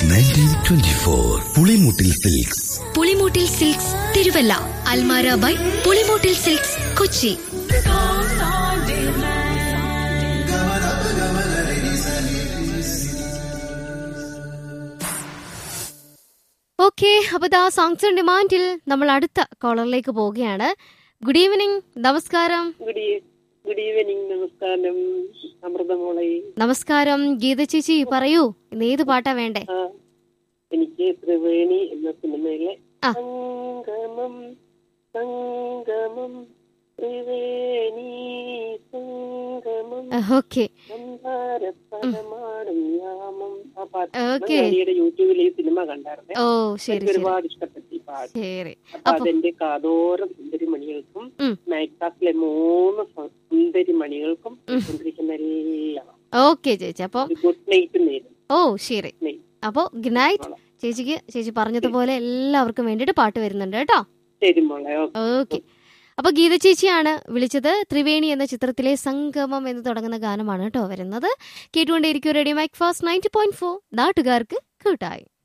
Nineteen twenty four Pulimoottil silks Pulimoottil silks Thiruvalla അൽമാര by Pulimoottil silks Kochi okay അപ്പൊ ദാ സോങ്സ് ഓൺ ഡിമാൻഡിൽ നമ്മൾ അടുത്ത കോളറിലേക്ക് പോവുകയാണ് ഗുഡ് ഈവനിങ് നമസ്കാരം ഗുഡ് ഈ- ഗുഡ് ഈവനിങ് നമസ്കാരം അമൃതമോളെ നമസ്കാരം ഗീത ചേച്ചി പറയൂ ഇന്ന് ഏത് പാട്ടാ വേണ്ടേ ആ, എനിക്ക് ത്രിവേണി എന്ന സിനിമയിലെ ആ. സംഗമം സംഗമം ത്രിവേണി സംഗമം ഓക്കെ സംസാരപരമാടും യാമം ആ പാട്ട് ഓക്കെ. മലയാളിയുടെ യൂട്യൂബിൽ ഈ സിനിമ കണ്ടായിരുന്നേ ഓ ശരി എനിക്ക് ശരി ഒരുപാട് ഇഷ്ടപ്പെട്ടു ഈ പാട്ട് ശരി അപ്പൊ അപ്പൊ അതെന്റെ കാതോരം സുന്ദരിമണികൾക്കും ഉം. നൈറ്റ് ക്ലാസ്സിലെ മൂന്ന് സു- സുന്ദരിമണികൾക്കും കൊണ്ടിരിക്കുന്ന എല്ലാം ഓക്കെ ചേച്ചി അപ്പൊ ഒരു ഗുഡ് നൈറ്റ് നേരും ഓ ശരി നൈറ്റ് അപ്പോ ഗുഡ് നൈറ്റ് ചേച്ചിക്ക് ചേച്ചി പറഞ്ഞതുപോലെ എല്ലാവർക്കും വേണ്ടിയിട്ട് പാട്ട് വരുന്നുണ്ട് കേട്ടോ ശരി മോളെ ഓക്കെ ഓക്കെ അപ്പൊ ഗീത ചേച്ചിയാണ് വിളിച്ചത് ത്രിവേണി എന്ന ചിത്രത്തിലെ സംഗമം എന്ന് തുടങ്ങുന്ന ഗാനമാണ് കേട്ടോ വരുന്നത് കേട്ടുകൊണ്ടേയിരിക്കും radio mike fast ninety point four നാട്ടുകാർക്ക് കൂട്ടായി